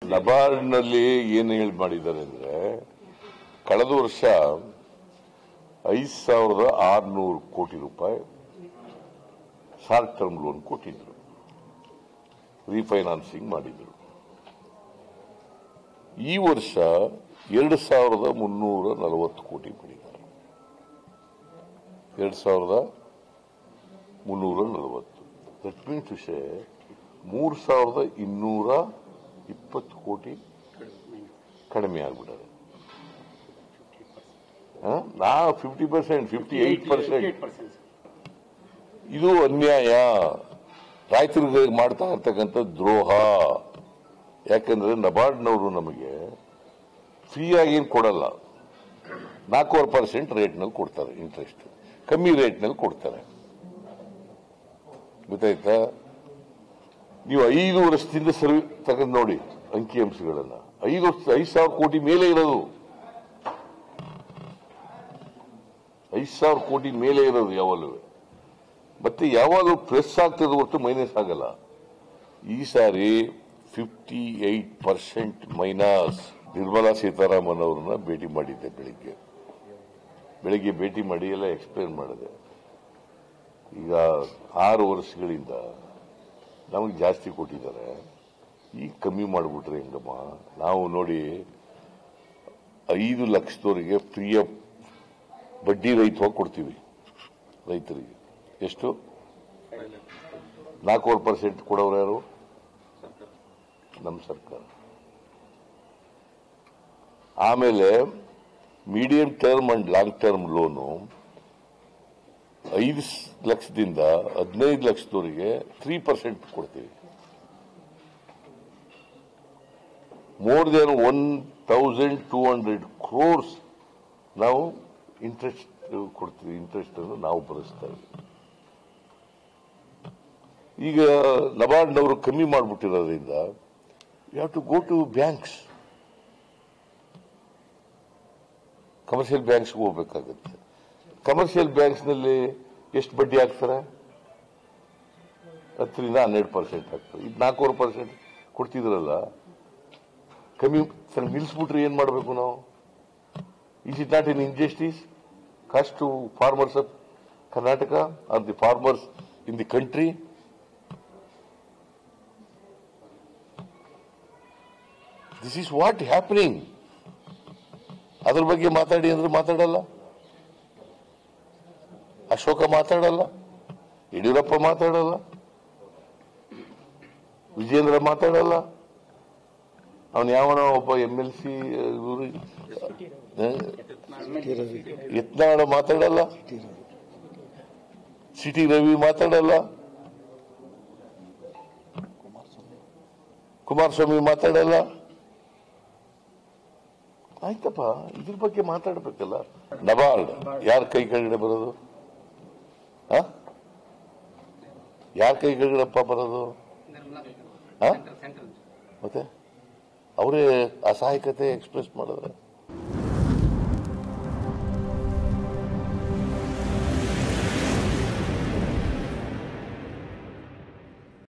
ನಬಾರ್ಡ್ನಲ್ಲಿ ಏನು ಹೇಳಿ ಮಾಡಿದ್ದಾರೆ ಅಂದ್ರೆ ಕಳೆದ ವರ್ಷ ಐದು ಸಾವಿರದ ಆರುನೂರು ಕೋಟಿ ರೂಪಾಯಿ ಶಾರ್ಟ್ ಟರ್ಮ್ ಲೋನ್ ಕೊಟ್ಟಿದ್ರು ರೀಫೈನಾನ್ಸಿಂಗ್ ಮಾಡಿದ್ರು ಈ ವರ್ಷ ಎರಡು ಸಾವಿರದ ಮುನ್ನೂರ ನಲವತ್ತು ಕೋಟಿ ಮಾಡಿದ್ದಾರೆ ಎರಡು ಸಾವಿರದ ಮುನ್ನೂರ ನಲವತ್ತು ದಟ್ ಮೀನ್ಸ್ ವಿಷಯ ಮೂರು ಸಾವಿರದ ಇನ್ನೂರ ಇಪ್ಪತ್ತು ಕೋಟಿ ಕಡಿಮೆ ಆಗ್ಬಿಡದೆ ನಾ fifty percent fifty eight percent ಇದು ಅನ್ಯಾಯ ರೈತರಿಗೆ ಮಾಡ್ತಾ ಇರ್ತಕ್ಕಂಥ ದ್ರೋಹ ಯಾಕಂದ್ರೆ ನಬಾರ್ಡ್ನವರು ನಮಗೆ ಫ್ರೀಯಾಗಿ ಏನು ಕೊಡಲ್ಲ ನಾಲ್ಕೂವರೆ ಪರ್ಸೆಂಟ್ ರೇಟ್ನಲ್ಲಿ ಕೊಡ್ತಾರೆ ಇಂಟ್ರೆಸ್ಟ್ ಕಮ್ಮಿ ರೇಟ್ನಲ್ಲಿ ಕೊಡ್ತಾರೆ ಗೊತ್ತಾಯ್ತಾ ನೀವು ಐದು ವರ್ಷದಿಂದ ಸರ್ವಿ ತಗೊಂಡು ನೋಡಿ ಅಂಕಿ ಅಂಶಗಳನ್ನ ಐದು ವರ್ಷ ಐದು ಸಾವಿರ ಕೋಟಿ ಮೇಲೆ ಇರೋದು ಐದು ಸಾವಿರ ಕೋಟಿ ಮೇಲೆ ಇರೋದು ಯಾವಾಗಲೂ ಮತ್ತೆ ಯಾವಾಗಲೂ ಪ್ಲಸ್ ಆಗ್ತದೆ ಹೊರತು ಮೈನಸ್ ಆಗಲ್ಲ ಈ ಸಾರಿ fifty eight percent minus Nirmala Sitharaman ಅವ್ರನ್ನ ಭೇಟಿ ಮಾಡಿದ್ದೆ ಬೆಳಿಗ್ಗೆ ಬೆಳಿಗ್ಗೆ ಭೇಟಿ ಮಾಡಿ ಎಲ್ಲ ಎಕ್ಸ್ಪ್ಲೇನ್ ಮಾಡಿದೆ ಈಗ ಆರು ವರ್ಷಗಳಿಂದ ನಮಗೆ ಜಾಸ್ತಿ ಕೊಟ್ಟಿದ್ದಾರೆ ಈಗ ಕಮ್ಮಿ ಮಾಡಿಬಿಟ್ರೆ ಹೆಂಗಮ್ಮ ನಾವು ನೋಡಿ ಐದು ಲಕ್ಷದವರೆಗೆ ಫ್ರೀಯ ಬಡ್ಡಿ ರಹಿತವಾಗಿ ಕೊಡ್ತೀವಿ ರೈತರಿಗೆ ಎಷ್ಟು ನಾಲ್ಕೂವರೆ ಪರ್ಸೆಂಟ್ ಕೊಡೋರು ಯಾರು ನಮ್ಮ ಸರ್ಕಾರ ಆಮೇಲೆ medium term and long term loan ಐದು ಸ್- ಲಕ್ಷದಿಂದ ಹದಿನೈದು ಲಕ್ಷದವರೆಗೆ ತ್ರೀ ಪರ್ಸೆಂಟ್ ಕೊಡ್ತೀವಿ more than one thousand two hundred crores ನಾವು ಇಂಟ್ರೆಸ್ಟ್ ಕೊಡ್ತೀವಿ ಇಂಟ್ರೆಸ್ಟ್ ಅನ್ನು ನಾವು ಭರಿಸ್ತಾ ಇದ್ದೀವಿ ಈಗ ನಬಾರ್ಡ್ನವರು ಕಮ್ಮಿ ಮಾಡಿಬಿಟ್ಟಿರೋದ್ರಿಂದ you have to go to banks commercial ಬ್ಯಾಂಕ್ಸ್ಗೆ ಹೋಗ್ಬೇಕಾಗುತ್ತೆ ಕಮರ್ಷಿಯಲ್ ಬ್ಯಾಂಕ್ಸ್ನಲ್ಲಿ ಎಷ್ಟು ಬಡ್ಡಿ ಹಾಕ್ತಾರೆ ಹತ್ತರಿಂದ ಹನ್ನೆರಡು ಪರ್ಸೆಂಟ್ ಹಾಕ್ತಾರೆ ಇದು ನಾಲ್ಕೂವರೆ ಪರ್ಸೆಂಟ್ ಕೊಡ್ತಿದ್ರಲ್ಲ ಕಮ್ಮಿ ಸರ್ ನಿಲ್ಲಿಸ್ಬಿಟ್ರೆ ಏನ್ ಮಾಡಬೇಕು ನಾವು is it not in injustice caused to farmers of Karnataka are the farmers in the country this is what happening ಅದ್ರ ಬಗ್ಗೆ ಮಾತಾಡಿ ಅಂದ್ರೆ ಮಾತಾಡಲ್ಲ ಅಶೋಕ ಮಾತಾಡಲ್ಲ ಯಡಿಯೂರಪ್ಪ ಮಾತಾಡಲ್ಲ ವಿಜೇಂದ್ರ ಮಾತಾಡಲ್ಲ ಅವನು ಯಾವನ ಒಬ್ಬ ಎಂ ಎಲ್ ಸಿ ಇವರು ಯತ್ನಾಳ ಮಾತಾಡಲ್ಲ ಸಿಟಿ ರವಿ ಮಾತಾಡಲ್ಲ ಕುಮಾರಸ್ವಾಮಿ ಮಾತಾಡಲ್ಲ ಆಯ್ತಪ್ಪ ಇದ್ರ ಬಗ್ಗೆ ಮಾತಾಡ್ಬೇಕಲ್ಲ ನಬಾರ್ಡ್ ಯಾರ ಕೈ ಕೆಳಗಡೆ ಬರೋದು ಆ? ಯಾರ ಕೈ ಕೆಳಗಡೆಪ್ಪ ಬರೋದು ಆ? ಮತ್ತೆ ಅವರೇ ಅಸಹಾಯಕತೆ ಎಕ್ಸ್ಪ್ರೆಸ್ ಮಾಡಿದ್ರೆ